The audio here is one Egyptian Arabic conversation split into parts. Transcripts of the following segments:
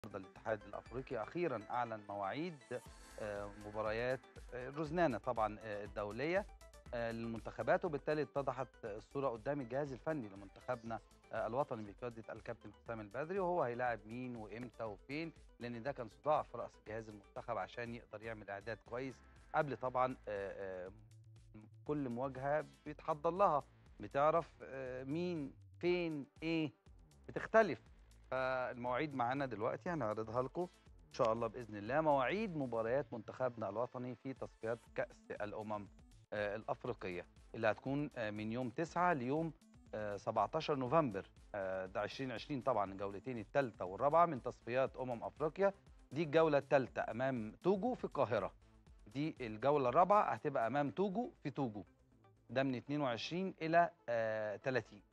النهارده الاتحاد الافريقي اخيرا اعلن مواعيد آه، مباريات آه، الرزنانه طبعا آه، الدوليه آه، للمنتخبات وبالتالي اتضحت الصوره قدام الجهاز الفني لمنتخبنا آه، الوطني بقياده الكابتن حسام البدري وهو هيلاعب مين وامتى وفين لان ده كان صداع في راس جهاز المنتخب عشان يقدر يعمل اعداد كويس قبل طبعا آه، آه، كل مواجهه بيتحضر لها بتعرف آه، مين فين ايه بتختلف فالمواعيد معانا دلوقتي هنعرضها لكم ان شاء الله باذن الله مواعيد مباريات منتخبنا الوطني في تصفيات كاس الامم آه، الافريقيه اللي هتكون آه، من يوم 9 ليوم آه، 17 نوفمبر آه، ده 2020 طبعا الجولتين الثالثه والرابعه من تصفيات امم افريقيا دي الجوله الثالثه امام توجو في القاهره دي الجوله الرابعه هتبقى امام توجو في توجو ده من 22 الى آه، 30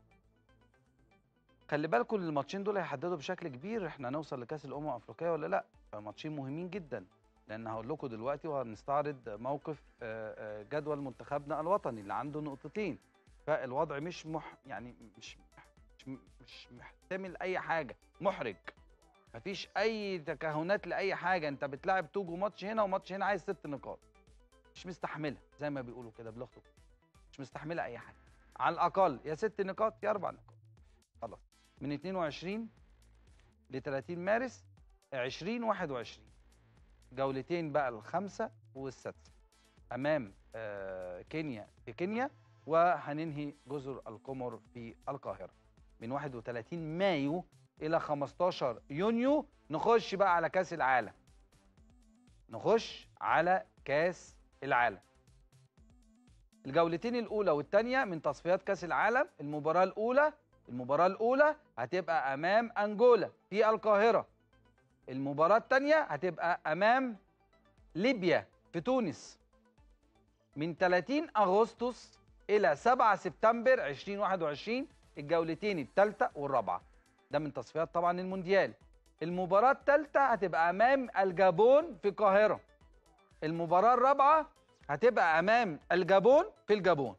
خلي بالكم الماتشين دول هيحددوا بشكل كبير احنا هنوصل لكاس الامم الافريقيه ولا لا فماتشين مهمين جدا لان هقول لكم دلوقتي وهنستعرض موقف آه، آه، جدول منتخبنا الوطني اللي عنده نقطتين فالوضع مش مح يعني مش مش, مش محتمل اي حاجه محرج مفيش اي تكهنات لاي حاجه انت بتلعب توجو ماتش هنا وماتش هنا عايز ست نقاط مش مستحملها زي ما بيقولوا كده بلغتكم مش مستحمله اي حاجه على الاقل يا ست نقاط يا اربع نقاط خلاص من 22 ل 30 مارس 2021 جولتين بقى الخامسه والسادسه امام آه، كينيا في كينيا وهننهي جزر القمر في القاهره من 31 مايو الى 15 يونيو نخش بقى على كاس العالم نخش على كاس العالم الجولتين الاولى والثانيه من تصفيات كاس العالم المباراه الاولى المباراه الاولى هتبقى امام انجولا في القاهره المباراه الثانيه هتبقى امام ليبيا في تونس من 30 اغسطس الى 7 سبتمبر 2021 الجولتين الثالثه والرابعه ده من تصفيات طبعا المونديال المباراه الثالثه هتبقى امام الجابون في القاهره المباراه الرابعه هتبقى امام الجابون في الجابون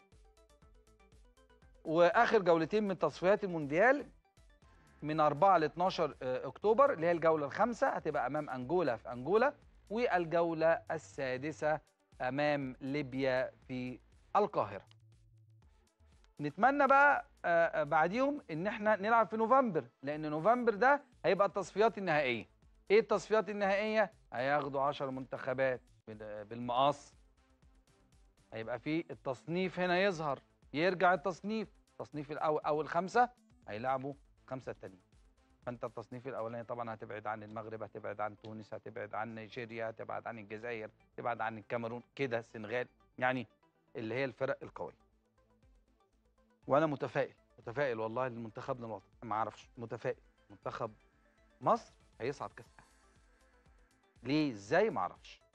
واخر جولتين من تصفيات المونديال من 4 ل 12 اكتوبر اللي هي الجوله الخامسه هتبقى امام انجولا في انجولا والجوله السادسه امام ليبيا في القاهره نتمنى بقى آه، آه، بعديهم ان احنا نلعب في نوفمبر لان نوفمبر ده هيبقى التصفيات النهائيه ايه التصفيات النهائيه هياخدوا 10 منتخبات بال- بالمقص هيبقى في التصنيف هنا يظهر يرجع التصنيف التصنيف الاول اول خمسه هيلعبوا خمسه التانيين فانت التصنيف الاولاني طبعا هتبعد عن المغرب هتبعد عن تونس هتبعد عن نيجيريا هتبعد عن الجزائر هتبعد عن الكاميرون كده السنغال يعني اللي هي الفرق القويه وانا متفائل متفائل والله لمنتخبنا الوطني ما اعرفش متفائل منتخب مصر هيصعد كاس العالم ليه ازاي ما اعرفش